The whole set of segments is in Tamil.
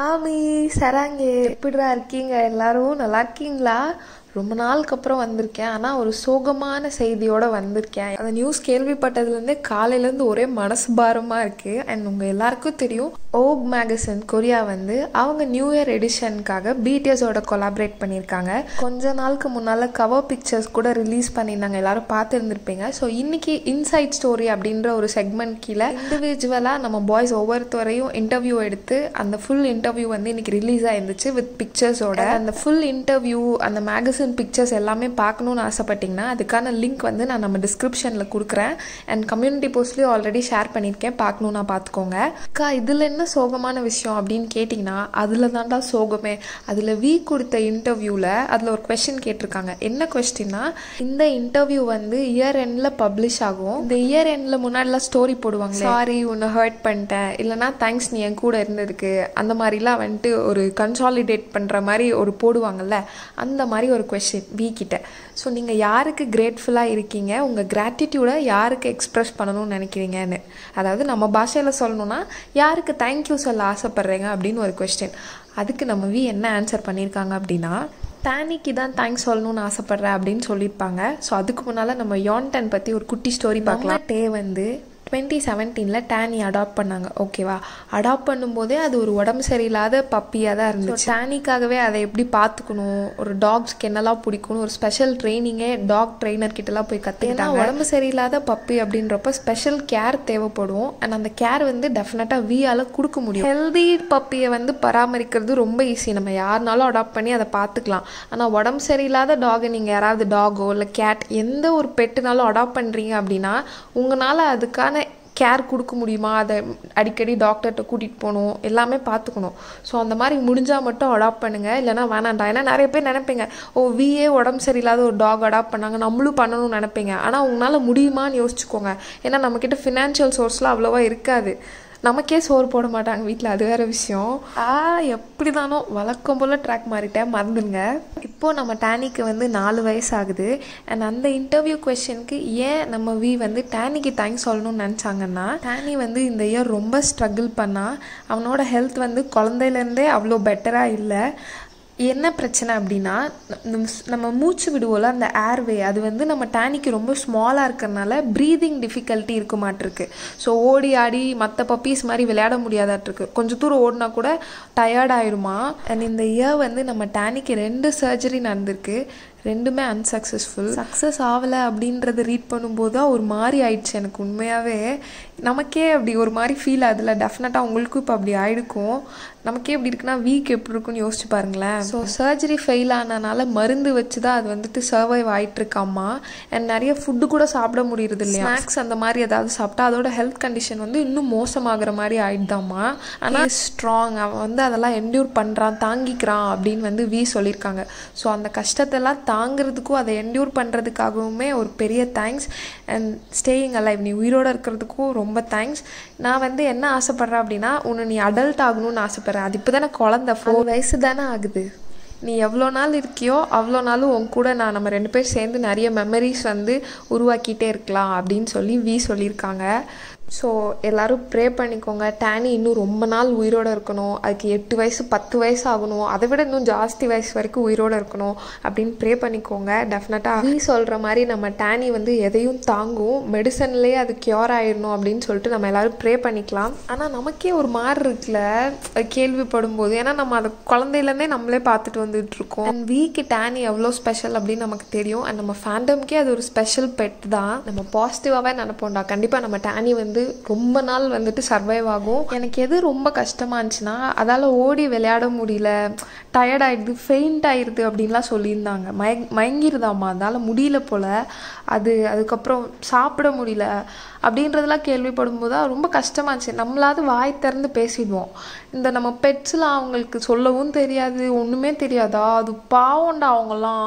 ஆமி சராங்க எப்படிடா இருக்கீங்க எல்லாரும் நல்லா இருக்கீங்களா ரொம்ப நாளுக்கு அப்புறம் வந்திருக்கேன் ஆனால் ஒரு சோகமான செய்தியோட வந்திருக்கேன் அந்த நியூஸ் கேள்விப்பட்டதுலேருந்தே காலையிலேருந்து ஒரே மனசு பாரமாக இருக்குது அண்ட் உங்கள் எல்லாருக்கும் தெரியும் ஓக் மேகசின் கொரியா வந்து அவங்க நியூ இயர் எடிஷனுக்காக பிடிஎஸோட கொலாபரேட் பண்ணியிருக்காங்க கொஞ்ச நாளுக்கு முன்னால் கவர் பிக்சர்ஸ் கூட ரிலீஸ் பண்ணியிருந்தாங்க எல்லாரும் பார்த்துருந்துருப்பீங்க ஸோ இன்னைக்கு இன்சைட் ஸ்டோரி அப்படின்ற ஒரு செக்மெண்ட் கீழே இண்டிவிஜுவலாக நம்ம பாய்ஸ் ஒவ்வொருத்தவரையும் இன்டர்வியூ எடுத்து அந்த ஃபுல் இன்டர்வியூ வந்து இன்னைக்கு ரிலீஸ் ஆயிருந்துச்சு வித் பிக்சர்ஸோட அந்த ஃபுல் இன்டர்வியூ அந்த மேகசின் பிக்சர்ஸ் எல்லாமே பார்க்கணும்னு ஆசைப்பட்டீங்கன்னா அதுக்கான லிங்க் வந்து நான் நம்ம டிஸ்கிரிப்ஷனில் கொடுக்குறேன் அண்ட் கம்யூனிட்டி போஸ்ட்லேயும் ஆல்ரெடி ஷேர் பண்ணியிருக்கேன் பார்க்கணுன்னா பார்த்துக்கோங்க அக்கா இதில் என்ன சோகமான விஷயம் அப்படின்னு கேட்டிங்கன்னா அதில் தான்டா சோகமே அதில் வீ கொடுத்த இன்டர்வியூவில் அதில் ஒரு கொஸ்டின் கேட்டிருக்காங்க என்ன கொஸ்டின்னா இந்த இன்டர்வியூ வந்து இயர் எண்டில் பப்ளிஷ் ஆகும் இந்த இயர் எண்டில் முன்னாடிலாம் ஸ்டோரி போடுவாங்க சாரி உன்னை ஹர்ட் பண்ணிட்டேன் இல்லைனா தேங்க்ஸ் நீ என் கூட இருந்ததுக்கு அந்த மாதிரிலாம் வந்துட்டு ஒரு கன்சாலிடேட் பண்ணுற மாதிரி ஒரு போடுவாங்கல்ல அந்த மாதிரி ஒரு கொஷின் வி கிட்ட ஸோ நீங்கள் யாருக்கு கிரேட்ஃபுல்லாக இருக்கீங்க உங்கள் கிராட்டிடியூடை யாருக்கு எக்ஸ்ப்ரெஸ் பண்ணணும்னு நினைக்கிறீங்கன்னு அதாவது நம்ம பாஷையில் சொல்லணும்னா யாருக்கு தேங்க்யூ சொல்ல ஆசைப்பட்றீங்க அப்படின்னு ஒரு கொஸ்டின் அதுக்கு நம்ம வி என்ன ஆன்சர் பண்ணியிருக்காங்க அப்படின்னா டேனிக்கு தான் தேங்க்ஸ் சொல்லணும்னு ஆசைப்பட்றேன் அப்படின்னு சொல்லியிருப்பாங்க ஸோ அதுக்கு முன்னால் நம்ம யான்டன் பற்றி ஒரு குட்டி ஸ்டோரி பார்க்கலாம் டே வந்து டுவெண்ட்டி செவன்டீனில் டேனி அடாப்ட் பண்ணாங்க ஓகேவா அடாப்ட் பண்ணும்போதே அது ஒரு உடம்பு சரியில்லாத பப்பியாக தான் இருந்துச்சு டேனிக்காகவே அதை எப்படி பார்த்துக்கணும் ஒரு டாக்ஸ்க்கு என்னெல்லாம் பிடிக்கணும் ஒரு ஸ்பெஷல் ட்ரைனிங்கே டாக் ட்ரைனர் கிட்டலாம் போய் கற்றுக்கிட்டாங்க உடம்பு சரியில்லாத பப்பி அப்படின்றப்ப ஸ்பெஷல் கேர் தேவைப்படும் அண்ட் அந்த கேர் வந்து டெஃபினட்டாக வியால் கொடுக்க முடியும் ஹெல்தி பப்பியை வந்து பராமரிக்கிறது ரொம்ப ஈஸி நம்ம யாருனாலும் அடாப்ட் பண்ணி அதை பார்த்துக்கலாம் ஆனால் உடம்பு சரியில்லாத டாகை நீங்கள் யாராவது டாகோ இல்லை கேட் எந்த ஒரு பெட்டுனாலும் அடாப்ட் பண்ணுறீங்க அப்படின்னா உங்களால் அதுக்கான கேர் கொடுக்க முடியுமா அதை அடிக்கடி டாக்டர்கிட்ட கூட்டிகிட்டு போகணும் எல்லாமே பார்த்துக்கணும் ஸோ அந்த மாதிரி முடிஞ்சால் மட்டும் அடாப்ட் பண்ணுங்கள் இல்லைனா வேணாண்டா ஏன்னா நிறைய பேர் நினைப்பீங்க ஓ விஏ உடம்பு சரியில்லாத ஒரு டாக் அடாப்ட் பண்ணாங்க நம்மளும் பண்ணணும்னு நினைப்பீங்க ஆனால் உங்களால் முடியுமான்னு யோசிச்சுக்கோங்க ஏன்னா நம்மக்கிட்ட ஃபினான்ஷியல் சோர்ஸ்லாம் அவ்வளோவா இருக்காது நமக்கே சோறு போட மாட்டாங்க வீட்டில் அது வேற விஷயம் ஆ எப்படி தானோ வழக்கம் போல் ட்ராக் மாறிட்டேன் மறந்துடுங்க இப்போது நம்ம டேனிக்கு வந்து நாலு வயசு ஆகுது அண்ட் அந்த இன்டர்வியூ கொஷனுக்கு ஏன் நம்ம வி வந்து டேனிக்கு தேங்க்ஸ் சொல்லணும்னு நினச்சாங்கன்னா டேனி வந்து இந்த இயர் ரொம்ப ஸ்ட்ரகிள் பண்ணா அவனோட ஹெல்த் வந்து குழந்தையிலேருந்தே அவ்வளோ பெட்டராக இல்லை என்ன பிரச்சனை அப்படின்னா நம்ம மூச்சு விடுவோம்ல அந்த ஏர்வே அது வந்து நம்ம டேனிக்கு ரொம்ப ஸ்மாலாக இருக்கிறனால ப்ரீதிங் டிஃபிகல்ட்டி இருக்க மாட்டிருக்கு ஸோ ஓடி ஆடி மற்ற பப்பீஸ் மாதிரி விளையாட முடியாதாட்டிருக்கு கொஞ்சம் தூரம் ஓடினா கூட டயர்ட் ஆயிருமா அண்ட் இந்த இயர் வந்து நம்ம டேனிக்கு ரெண்டு சர்ஜரி நடந்திருக்கு ரெண்டுமே அன்சக்ஸஸ்ஃபுல் சக்ஸஸ் ஆகலை அப்படின்றத ரீட் பண்ணும்போது தான் ஒரு மாதிரி ஆயிடுச்சு எனக்கு உண்மையாகவே நமக்கே அப்படி ஒரு மாதிரி ஃபீல் ஆகுதுல டெஃபினட்டாக உங்களுக்கும் இப்போ அப்படி ஆயிடுக்கும் நமக்கே எப்படி இருக்குன்னா வீக் எப்படி இருக்குன்னு யோசிச்சு பாருங்களேன் ஸோ சர்ஜரி ஃபெயில் ஆனனால மருந்து வச்சு தான் அது வந்துட்டு சர்வைவ் ஆகிட்டு இருக்காமா அண்ட் நிறைய ஃபுட்டு கூட சாப்பிட முடியுறது இல்லையா ஸ்நாக்ஸ் அந்த மாதிரி ஏதாவது சாப்பிட்டா அதோட ஹெல்த் கண்டிஷன் வந்து இன்னும் மோசமாகிற மாதிரி ஆயிடுதாம்மா ஆனால் ஸ்ட்ராங் அவன் வந்து அதெல்லாம் என்டியூர் பண்ணுறான் தாங்கிக்கிறான் அப்படின்னு வந்து வி சொல்லியிருக்காங்க ஸோ அந்த கஷ்டத்தெல்லாம் தாங்கிறதுக்கும் அதை என்டியூர் பண்ணுறதுக்காகவுமே ஒரு பெரிய தேங்க்ஸ் அண்ட் ஸ்டேயிங் அலைவ் நீ உயிரோடு இருக்கிறதுக்கும் ரொம்ப தேங்க்ஸ் நான் வந்து என்ன ஆசைப்பட்றேன் அப்படின்னா உன்னை நீ அடல்ட் ஆகணும்னு ஆசைப்பட்றேன் அது இப்போ தானே குழந்த ஃபோர் வயசு தானே ஆகுது நீ எவ்வளோ நாள் இருக்கியோ அவ்வளோ நாளும் உன் கூட நான் நம்ம ரெண்டு பேர் சேர்ந்து நிறைய மெமரிஸ் வந்து உருவாக்கிட்டே இருக்கலாம் அப்படின்னு சொல்லி வி சொல்லியிருக்காங்க ஸோ எல்லோரும் ப்ரே பண்ணிக்கோங்க டேனி இன்னும் ரொம்ப நாள் உயிரோடு இருக்கணும் அதுக்கு எட்டு வயசு பத்து வயசு ஆகணும் அதை விட இன்னும் ஜாஸ்தி வயசு வரைக்கும் உயிரோடு இருக்கணும் அப்படின்னு ப்ரே பண்ணிக்கோங்க டெஃபினட்டாக நீ சொல்கிற மாதிரி நம்ம டேனி வந்து எதையும் தாங்கும் மெடிசன்லேயே அது க்யூர் ஆயிடணும் அப்படின்னு சொல்லிட்டு நம்ம எல்லோரும் ப்ரே பண்ணிக்கலாம் ஆனால் நமக்கே ஒரு மாதிரி இருக்குல்ல கேள்விப்படும் போது ஏன்னா நம்ம அதை குழந்தையிலேருந்தே நம்மளே பார்த்துட்டு வந்துட்டு இருக்கோம் அண்ட் வீக்கு டேனி எவ்வளோ ஸ்பெஷல் அப்படின்னு நமக்கு தெரியும் அண்ட் நம்ம ஃபேண்டம்க்கே அது ஒரு ஸ்பெஷல் பெட் தான் நம்ம பாசிட்டிவாகவே நினைப்போம்டா கண்டிப்பாக நம்ம டேனி வந்து வந்து ரொம்ப நாள் வந்துட்டு சர்வைவ் ஆகும் எனக்கு எது ரொம்ப கஷ்டமாக இருந்துச்சுன்னா அதால் ஓடி விளையாட முடியல டயர்ட் ஆகிடுது ஃபெயிண்ட் ஆயிடுது அப்படின்லாம் சொல்லியிருந்தாங்க மய மயங்கிருதாம்மா அதால் முடியல போல் அது அதுக்கப்புறம் சாப்பிட முடியல அப்படின்றதெல்லாம் கேள்விப்படும் போது ரொம்ப கஷ்டமாக இருந்துச்சு நம்மளாவது வாய் திறந்து பேசிடுவோம் இந்த நம்ம பெட்ஸ்லாம் அவங்களுக்கு சொல்லவும் தெரியாது ஒன்றுமே தெரியாதா அது பாவம்டா அவங்களாம்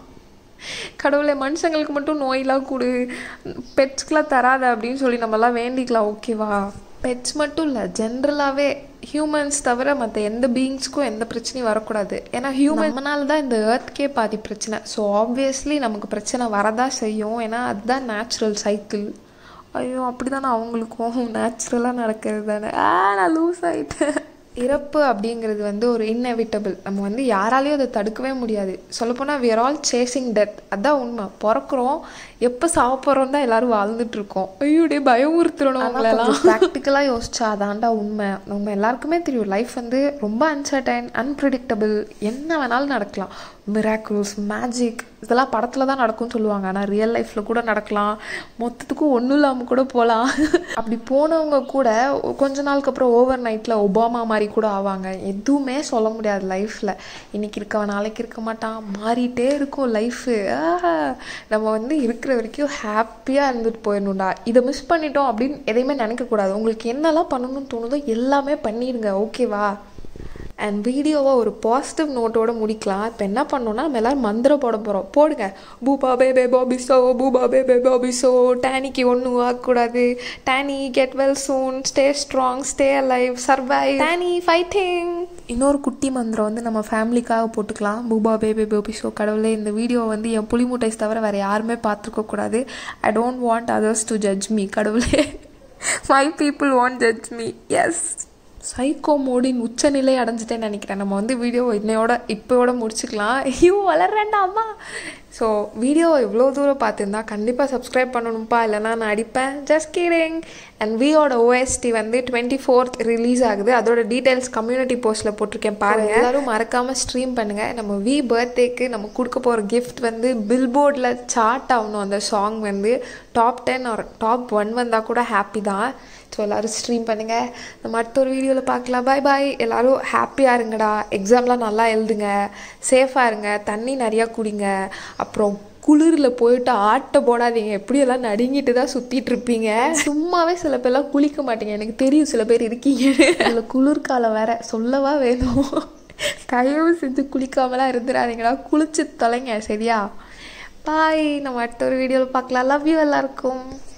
கடவுளை மனுஷங்களுக்கு மட்டும் நோயெல்லாம் கொடு பெட்ஸ்க்கெலாம் தராத அப்படின்னு சொல்லி நம்மலாம் வேண்டிக்கலாம் ஓகேவா பெட்ஸ் மட்டும் இல்லை ஜென்ரலாகவே ஹியூமன்ஸ் தவிர மற்ற எந்த பீயிங்ஸ்க்கும் எந்த பிரச்சனையும் வரக்கூடாது ஏன்னா ஹியூமன்னால தான் இந்த ஏர்த்கே பாதி பிரச்சனை ஸோ ஆப்வியஸ்லி நமக்கு பிரச்சனை வரதான் செய்யும் ஏன்னா அதுதான் நேச்சுரல் சைக்கிள் ஐயோ அப்படி தானே அவங்களுக்கும் நேச்சுரலாக நடக்கிறது தானே ஆ நான் லூஸ் ஆகிட்டேன் இறப்பு அப்படிங்கிறது வந்து ஒரு இன்னெவிட்டபிள் நம்ம வந்து யாராலையும் அதை தடுக்கவே முடியாது சொல்லப்போனால் we are all chasing death அதான் உண்மை பிறக்கிறோம் எப்போ சாப்பிட்றோம் தான் எல்லாரும் வாழ்ந்துட்டு இருக்கோம் ஐயோடே பயமுறுத்துறணும் அவங்களெல்லாம் ப்ராக்டிக்கலாக யோசிச்சா அதான்டா உண்மை நம்ம எல்லாருக்குமே தெரியும் லைஃப் வந்து ரொம்ப அன்சர்டைன் அன்பிரிடிக்டபிள் என்ன வேணாலும் நடக்கலாம் மிராக்கிள்ஸ் மேஜிக் இதெல்லாம் படத்தில் தான் நடக்கும்னு சொல்லுவாங்க ஆனால் ரியல் லைஃப்பில் கூட நடக்கலாம் மொத்தத்துக்கும் ஒன்றும் இல்லாமல் கூட போகலாம் அப்படி போனவங்க கூட கொஞ்ச நாளுக்கு அப்புறம் ஓவர் நைட்டில் ஒபாமா மாதிரி கூட ஆவாங்க எதுவுமே சொல்ல முடியாது லைஃப்பில் இன்னைக்கு இருக்கவன் நாளைக்கு இருக்க மாட்டான் மாறிட்டே இருக்கும் லைஃபு நம்ம வந்து இருக்கிற வரைக்கும் ஹாப்பியாக இருந்துட்டு போயிடணும்டா இதை மிஸ் பண்ணிட்டோம் அப்படின்னு எதையுமே நினைக்கக்கூடாது உங்களுக்கு என்னெல்லாம் பண்ணணும்னு தோணுதோ எல்லாமே பண்ணிடுங்க ஓகேவா அண்ட் வீடியோவை ஒரு பாசிட்டிவ் நோட்டோட முடிக்கலாம் இப்போ என்ன பண்ணோம்னா நம்ம எல்லாரும் மந்திரம் போட போகிறோம் போடுங்க பூபா பேபே பாபிசோ பூபா பேபே பாபிசோ டேனிக்கு ஒன்றும் ஆகக்கூடாது Danny get well soon stay strong stay alive survive Danny fighting இன்னொரு குட்டி மந்திரம் வந்து நம்ம ஃபேமிலிக்காக போட்டுக்கலாம் பூபா பேபே பாபிசோ கடவுளே இந்த வீடியோ வந்து என் புலி முட்டைஸ் தவிர வேறு யாருமே பார்த்துருக்க கூடாது I don't want others to judge me கடவுளே my people want judge me as psycho மோடின் உச்சநிலை அடைஞ்சிட்டேன்னு நினைக்கிறேன் நம்ம வந்து வீடியோ இன்னையோட இப்போயோட முடிச்சுக்கலாம் ஐயோ வளர்றேன்டா அம்மா ஸோ வீடியோ எவ்வளோ தூரம் பார்த்துருந்தா கண்டிப்பாக சப்ஸ்கிரைப் பண்ணணும்ப்பா இல்லைனா நான் அடிப்பேன் ஜஸ்ட் கீரிங் அண்ட் வியோட ஓஎஸ்டி வந்து டுவெண்ட்டி ஃபோர்த் ரிலீஸ் ஆகுது அதோட டீட்டெயில்ஸ் கம்யூனிட்டி போஸ்ட்டில் போட்டிருக்கேன் பாருங்கள் எல்லாரும் மறக்காமல் ஸ்ட்ரீம் பண்ணுங்கள் நம்ம வி பர்த்டேக்கு நம்ம கொடுக்க போகிற கிஃப்ட் வந்து பில்போர்டில் சார்ட் ஆகணும் அந்த சாங் வந்து டாப் டென் ஒரு டாப் ஒன் வந்தால் கூட ஹாப்பி தான் ஸோ எல்லோரும் ஸ்ட்ரீம் பண்ணுங்கள் நம்ம அடுத்த ஒரு வீடியோவில் பார்க்கலாம் பாய் பாய் எல்லோரும் ஹாப்பியாக இருங்கடா எக்ஸாம்லாம் நல்லா எழுதுங்க சேஃபாக இருங்க தண்ணி நிறையா குடிங்க அப்புறம் குளிரில் போயிட்டு ஆட்டை போடாதீங்க எப்படியெல்லாம் நடுங்கிட்டு தான் சுற்றிட்டு இருப்பீங்க சும்மாவே சில பேர்லாம் குளிக்க மாட்டீங்க எனக்கு தெரியும் சில பேர் இருக்கீங்க அதில் குளிர்காலம் வேற சொல்லவா வேணும் தயவு செஞ்சு குளிக்காமலாம் இருந்துடாதீங்களா குளிச்சு தொலைங்க சரியா பாய் நம்ம அடுத்த ஒரு வீடியோவில் பார்க்கலாம் லவ் யூ எல்லாருக்கும்